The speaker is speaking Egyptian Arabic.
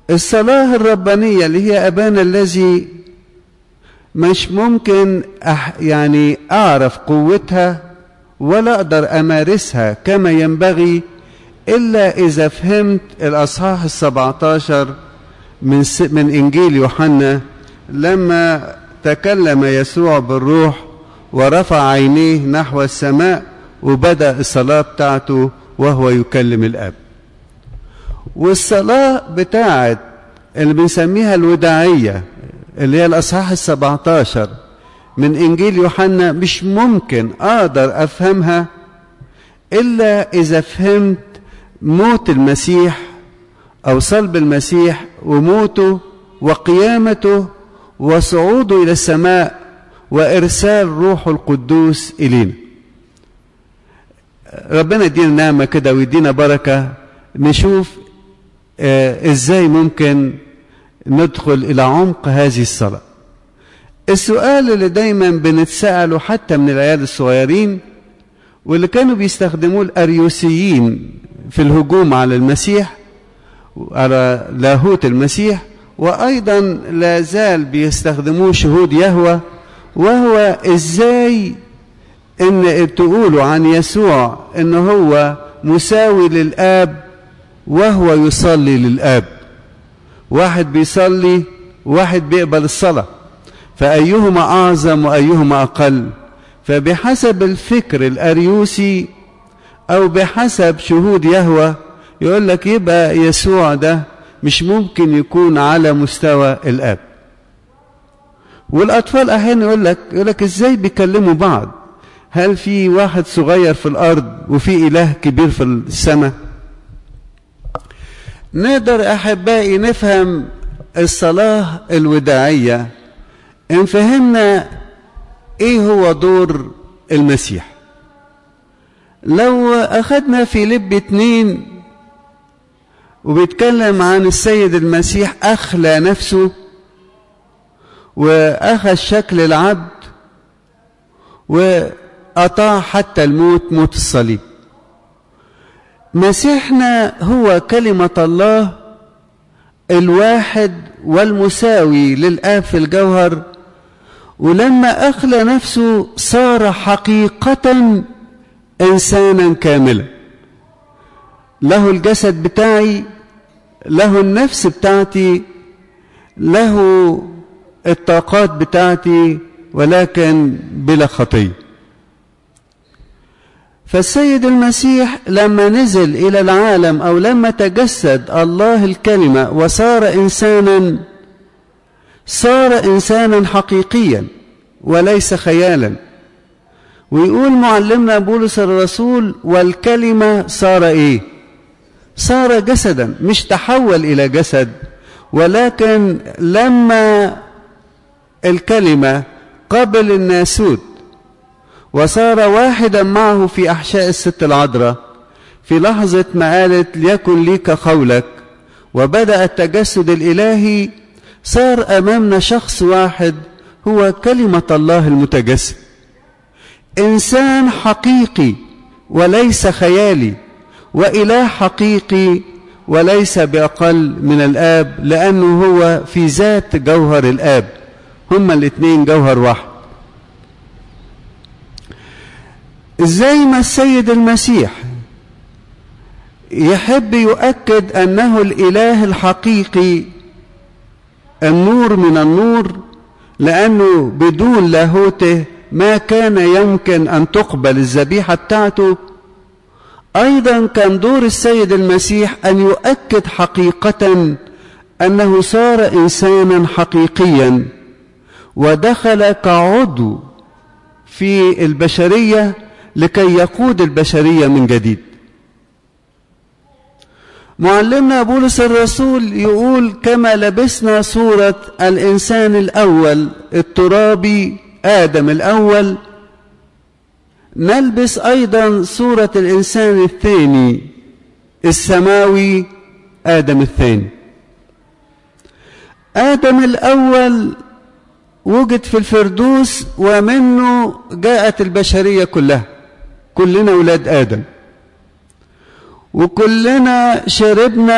الصلاة الربانية اللي هي أبانا الذي مش ممكن أح يعني أعرف قوتها ولا أقدر أمارسها كما ينبغي إلا إذا فهمت الأصحاح السبعتاشر من, من إنجيل يوحنا لما تكلم يسوع بالروح ورفع عينيه نحو السماء وبدأ الصلاة بتاعته وهو يكلم الأب والصلاة بتاعت اللي بنسميها الوداعية اللي هي الأصحاح السبعتاشر من إنجيل يوحنا مش ممكن أقدر أفهمها إلا إذا فهمت موت المسيح أو صلب المسيح وموته وقيامته وصعوده إلى السماء وإرسال روح القدوس إلينا ربنا يدينا نعمة كده ويدينا بركة نشوف آه إزاي ممكن ندخل إلى عمق هذه الصلاة السؤال اللي دايما بنتسأله حتى من العيال الصغيرين واللي كانوا بيستخدموه الأريوسيين في الهجوم على المسيح على لاهوت المسيح وأيضا لا زال بيستخدموه شهود يهوى وهو إزاي إن تقولوا عن يسوع إن هو مساوي للآب وهو يصلي للآب واحد بيصلي واحد بيقبل الصلاة فأيهما أعظم وأيهما أقل فبحسب الفكر الأريوسي أو بحسب شهود يهوى يقول لك يبقى يسوع ده مش ممكن يكون على مستوى الاب والاطفال احيانا يقول لك يقول لك ازاي بيكلموا بعض هل في واحد صغير في الارض وفي اله كبير في السماء نقدر احبائي نفهم الصلاه الوداعيه ان فهمنا ايه هو دور المسيح لو اخذنا في لب اتنين وبيتكلم عن السيد المسيح أخلى نفسه وأخذ شكل العبد وأطاع حتى الموت موت الصليب مسيحنا هو كلمة الله الواحد والمساوي للآب في الجوهر ولما أخلى نفسه صار حقيقة إنسانا كاملا له الجسد بتاعي له النفس بتاعتي له الطاقات بتاعتي ولكن بلا خطيه فالسيد المسيح لما نزل الى العالم او لما تجسد الله الكلمه وصار انسانا صار انسانا حقيقيا وليس خيالا ويقول معلمنا بولس الرسول والكلمه صار ايه صار جسدا مش تحول الى جسد ولكن لما الكلمه قبل الناسوت وصار واحدا معه في احشاء الست العذراء في لحظه ما قالت ليكن ليك قولك وبدا التجسد الالهي صار امامنا شخص واحد هو كلمه الله المتجسد انسان حقيقي وليس خيالي وإله حقيقي وليس بأقل من الآب لأنه هو في ذات جوهر الآب هما الاثنين جوهر واحد زي ما السيد المسيح يحب يؤكد أنه الإله الحقيقي النور من النور لأنه بدون لاهوته ما كان يمكن أن تقبل الذبيحة بتاعته ايضا كان دور السيد المسيح ان يؤكد حقيقه انه صار انسانا حقيقيا ودخل كعضو في البشريه لكي يقود البشريه من جديد معلمنا بولس الرسول يقول كما لبسنا صوره الانسان الاول الترابي ادم الاول نلبس ايضا صوره الانسان الثاني السماوي ادم الثاني ادم الاول وجد في الفردوس ومنه جاءت البشريه كلها كلنا اولاد ادم وكلنا شربنا